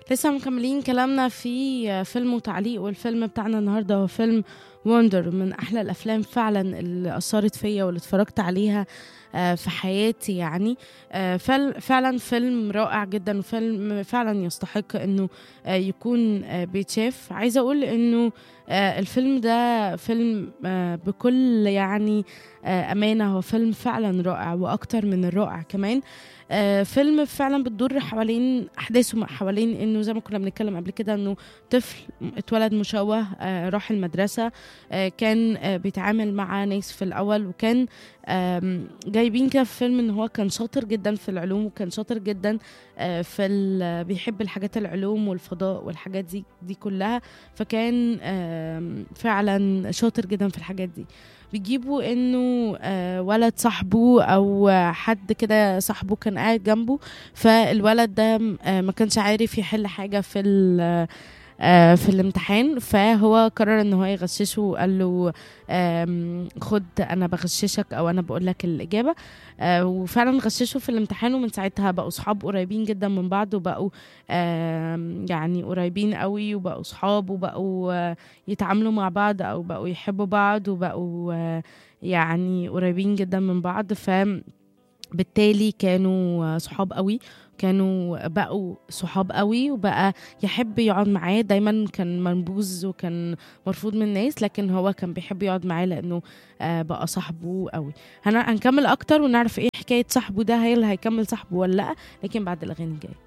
لسه مكملين كلامنا في فيلم وتعليق والفيلم بتاعنا النهارده هو فيلم وندر من احلى الافلام فعلا اللي اثرت فيا واللي اتفرجت عليها آه، في حياتي يعني آه، فل- فعلا فيلم رائع جدا وفيلم فعلا يستحق انه آه، يكون آه، بيتشاف عايزه اقول انه آه، الفيلم ده فيلم آه، بكل يعني آه، امانه هو فيلم فعلا رائع واكتر من الرائع كمان آه، فيلم فعلا بتدور حوالين احداثه حوالين انه زي ما كنا بنتكلم قبل كده انه طفل اتولد مشوه آه، راح المدرسه آه، كان آه، بيتعامل مع ناس في الاول وكان آم، جايبين كده في فيلم ان هو كان شاطر جدا في العلوم وكان شاطر جدا آه، في ال- بيحب الحاجات العلوم والفضاء والحاجات دي دي كلها فكان آم، فعلا شاطر جدا في الحاجات دي بيجيبوا انه آه، ولد صاحبه او آه، حد كده صاحبه كان قاعد جنبه فالولد ده آه، ما كانش عارف يحل حاجه في ال- آه، في الامتحان فهو قرر ان هو يغششه وقال له آم، خد انا بغششك او انا بقول لك الاجابه آه، وفعلا غششه في الامتحان ومن ساعتها بقوا صحاب قريبين جدا من بعض وبقوا آم، يعني قريبين قوي وبقوا صحاب وبقوا آه، يتعاملوا مع بعض او بقوا يحبوا بعض وبقوا آه، يعني قريبين جدا من بعض ف بالتالي كانوا صحاب قوي كانوا بقوا صحاب قوي وبقى يحب يقعد معاه دايما كان منبوذ وكان مرفوض من الناس لكن هو كان بيحب يقعد معاه لانه آه، بقى صاحبه قوي هن- هنكمل اكتر ونعرف ايه حكايه صاحبه ده هل هيكمل صاحبه ولا لا لكن بعد الاغاني الجايه